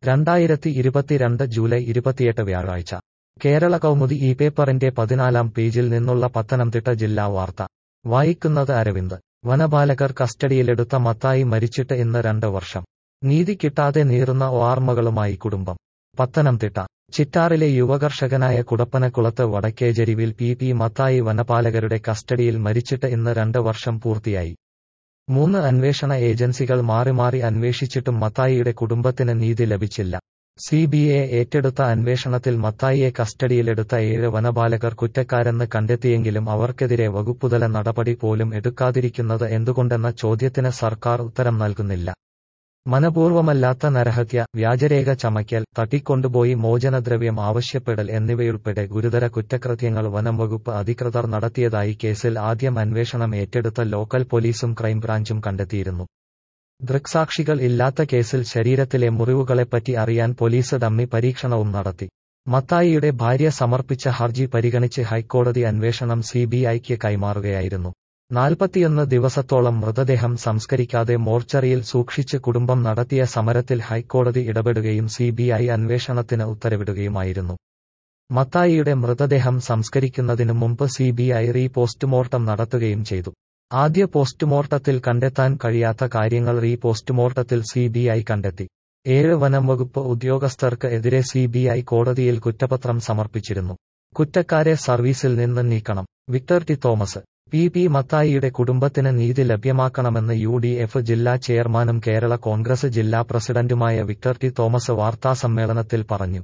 രണ്ടായിരത്തി ഇരുപത്തിരണ്ട് ജൂലൈ ഇരുപത്തിയെട്ട് വ്യാഴാഴ്ച കേരള കൗമുദി ഈ പേപ്പറിന്റെ പതിനാലാം പേജിൽ നിന്നുള്ള പത്തനംതിട്ട ജില്ലാ വാർത്ത വായിക്കുന്നത് അരവിന്ദ് വനപാലകർ കസ്റ്റഡിയിലെടുത്ത മത്തായി മരിച്ചിട്ട് ഇന്ന് രണ്ട് വർഷം നീതി കിട്ടാതെ നീറുന്ന ഓർമ്മകളുമായി കുടുംബം പത്തനംതിട്ട ചിറ്റാറിലെ യുവകർഷകനായ കുടപ്പനക്കുളത്ത് വടക്കേജെരിവിൽ പി പി മത്തായി വനപാലകരുടെ കസ്റ്റഡിയിൽ മരിച്ചിട്ട് ഇന്ന് രണ്ട് വർഷം പൂർത്തിയായി മൂന്ന് അന്വേഷണ ഏജൻസികൾ മാറി മാറി അന്വേഷിച്ചിട്ടും മത്തായിയുടെ കുടുംബത്തിന് നീതി ലഭിച്ചില്ല സി ബി ഐ ഏറ്റെടുത്ത അന്വേഷണത്തിൽ മത്തായിയെ കസ്റ്റഡിയിലെടുത്ത ഏഴ് വനപാലകർ കുറ്റക്കാരെന്ന് കണ്ടെത്തിയെങ്കിലും അവർക്കെതിരെ വകുപ്പുതല നടപടി പോലും എടുക്കാതിരിക്കുന്നത് എന്തുകൊണ്ടെന്ന ചോദ്യത്തിന് സർക്കാർ ഉത്തരം നൽകുന്നില്ല മനപൂർവമല്ലാത്ത നരഹത്യ വ്യാജരേഖ ചമയ്ക്കൽ തട്ടിക്കൊണ്ടുപോയി മോചനദ്രവ്യം ആവശ്യപ്പെടൽ എന്നിവയുൾപ്പെടെ ഗുരുതര കുറ്റകൃത്യങ്ങൾ വനം വകുപ്പ് അധികൃതർ നടത്തിയതായി കേസിൽ ആദ്യം അന്വേഷണം ഏറ്റെടുത്ത ലോക്കൽ പോലീസും ക്രൈംബ്രാഞ്ചും കണ്ടെത്തിയിരുന്നു ദൃക്സാക്ഷികൾ ഇല്ലാത്ത കേസിൽ ശരീരത്തിലെ മുറിവുകളെപ്പറ്റി അറിയാൻ പോലീസ് ഡമ്മി പരീക്ഷണവും നടത്തി മത്തായിയുടെ ഭാര്യ സമർപ്പിച്ച ഹർജി പരിഗണിച്ച് ഹൈക്കോടതി അന്വേഷണം സിബിഐക്ക് കൈമാറുകയായിരുന്നു നാൽപ്പത്തിയൊന്ന് ദിവസത്തോളം മൃതദേഹം സംസ്കരിക്കാതെ മോർച്ചറിയിൽ സൂക്ഷിച്ച് കുടുംബം നടത്തിയ സമരത്തിൽ ഹൈക്കോടതി ഇടപെടുകയും സിബിഐ അന്വേഷണത്തിന് ഉത്തരവിടുകയുമായിരുന്നു മത്തായിയുടെ മൃതദേഹം സംസ്കരിക്കുന്നതിനു മുമ്പ് സിബിഐ റീ പോസ്റ്റ്മോർട്ടം നടത്തുകയും ചെയ്തു ആദ്യ പോസ്റ്റ്മോർട്ടത്തിൽ കണ്ടെത്താൻ കഴിയാത്ത കാര്യങ്ങൾ റീ പോസ്റ്റ്മോർട്ടത്തിൽ സിബിഐ കണ്ടെത്തി ഏഴ് വനം വകുപ്പ് ഉദ്യോഗസ്ഥർക്ക് എതിരെ സിബിഐ കോടതിയിൽ കുറ്റപത്രം സമർപ്പിച്ചിരുന്നു കുറ്റക്കാരെ സർവീസിൽ നിന്ന് നീക്കണം Victor T Thomas P P മത്തായിയുടെ കുടുംബത്തിന് നീതി ലഭ്യമാക്കണമെന്ന് യു ഡി എഫ് ജില്ലാ ചെയർമാനും കേരള കോൺഗ്രസ് ജില്ലാ പ്രസിഡന്റുമായ വിക്ടർ ടി തോമസ് വാർത്താസമ്മേളനത്തിൽ പറഞ്ഞു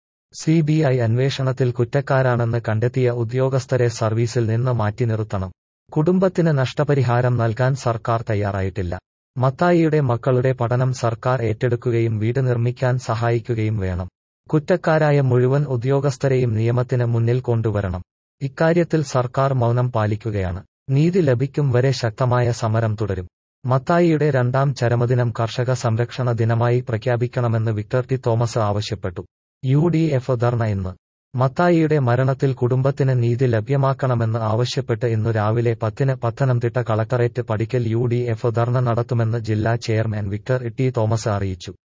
സിബിഐ അന്വേഷണത്തിൽ കുറ്റക്കാരാണെന്ന് കണ്ടെത്തിയ ഉദ്യോഗസ്ഥരെ സർവീസിൽ നിന്ന് മാറ്റി നിർത്തണം കുടുംബത്തിന് നഷ്ടപരിഹാരം നൽകാൻ സർക്കാർ തയ്യാറായിട്ടില്ല മത്തായിയുടെ മക്കളുടെ പഠനം സർക്കാർ ഏറ്റെടുക്കുകയും വീട് നിർമ്മിക്കാൻ സഹായിക്കുകയും വേണം കുറ്റക്കാരായ മുഴുവൻ ഉദ്യോഗസ്ഥരെയും നിയമത്തിന് മുന്നിൽ കൊണ്ടുവരണം ഇക്കാര്യത്തിൽ സർക്കാർ മൗനം പാലിക്കുകയാണ് നീതി ലഭിക്കും വരെ ശക്തമായ സമരം തുടരും മത്തായിയുടെ രണ്ടാം ചരമദിനം കർഷക സംരക്ഷണ ദിനമായി പ്രഖ്യാപിക്കണമെന്ന് വിക്ടർ ടി തോമസ് ആവശ്യപ്പെട്ടു യു ഡി എഫ് ധർണ ഇന്ന് മത്തായിയുടെ മരണത്തിൽ കുടുംബത്തിന് നീതി ലഭ്യമാക്കണമെന്ന് ആവശ്യപ്പെട്ട് ഇന്നു രാവിലെ പത്തിന് പത്തനംതിട്ട കളക്ടറേറ്റ് പടിക്കൽ യു ഡി എഫ് ധർണ നടത്തുമെന്ന് ജില്ലാ ചെയർമാൻ വിക്ടർ ടി തോമസ് അറിയിച്ചു